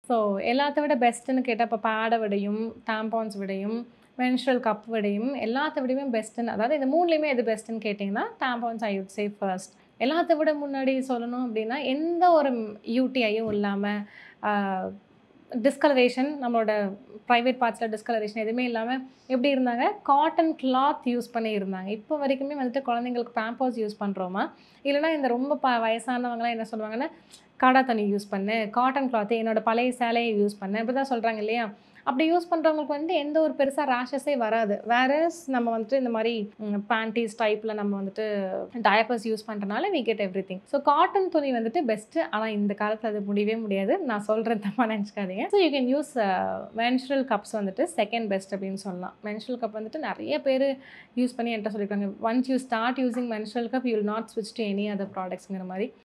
so எல்லாத்த விட பெஸ்ட்டுன்னு கேட்டால் இப்போ பேடை விடையும் டாம்பான்ஸ் விடையும் மென்ஸ்ட்ரல் கப் விடையும் எல்லாத்த விடையுமே பெஸ்ட்டுன்னு அதாவது இந்த மூணுலேயுமே எது பெஸ்ட்டுன்னு கேட்டிங்கன்னா டாம்பான்ஸ் ஐ வுட் சே ஃபர்ஸ்ட் எல்லாத்த விட முன்னாடி சொல்லணும் அப்படின்னா எந்த ஒரு யூடிஐயும் இல்லாமல் டிஸ்கலரேஷன் நம்மளோட ப்ரைவேட் பார்ட்ஸில் டிஸ்கலரேஷன் எதுவுமே இல்லாமல் எப்படி இருந்தாங்க காட்டன் கிளாத் யூஸ் பண்ணி இருந்தாங்க இப்போ வரைக்குமே வந்துட்டு குழந்தைங்களுக்கு பேம்பர்ஸ் யூஸ் பண்ணுறோமா இல்லைனா இந்த ரொம்ப ப வயசானவங்களாம் என்ன சொல்லுவாங்கன்னா காடா தண்ணி யூஸ் பண்ணு காட்டன் கிளாத்து என்னோட பழைய சேலையை யூஸ் பண்ணு இப்படி தான் சொல்கிறாங்க இல்லையா அப்படி யூஸ் பண்ணுறவங்களுக்கு வந்து எந்த ஒரு பெருசாக ரேஷஸே வராது வேற நம்ம வந்துட்டு இந்த மாதிரி பேண்டீஸ் டைப்பில் நம்ம வந்துட்டு டயப்பர்ஸ் யூஸ் பண்ணுறனால we get everything so cotton துணி வந்துட்டு பெஸ்ட்டு ஆனால் இந்த காலத்தில் அது முடியவே முடியாது நான் சொல்கிறேன் தப்பாக நினச்சிக்காதீங்க so you can use menstrual cups வந்துட்டு செகண்ட் பெஸ்ட் அப்படின்னு சொல்லலாம் மென்ஸ்ட்ரல் கப் வந்துட்டு நிறைய பேர் யூஸ் பண்ணி என்கிட்ட சொல்லியிருக்காங்க once you start using menstrual cup you will not ஸ்விட்ச் டு எனி அதர் ப்ராடக்ட்ஸுங்கிற மாதிரி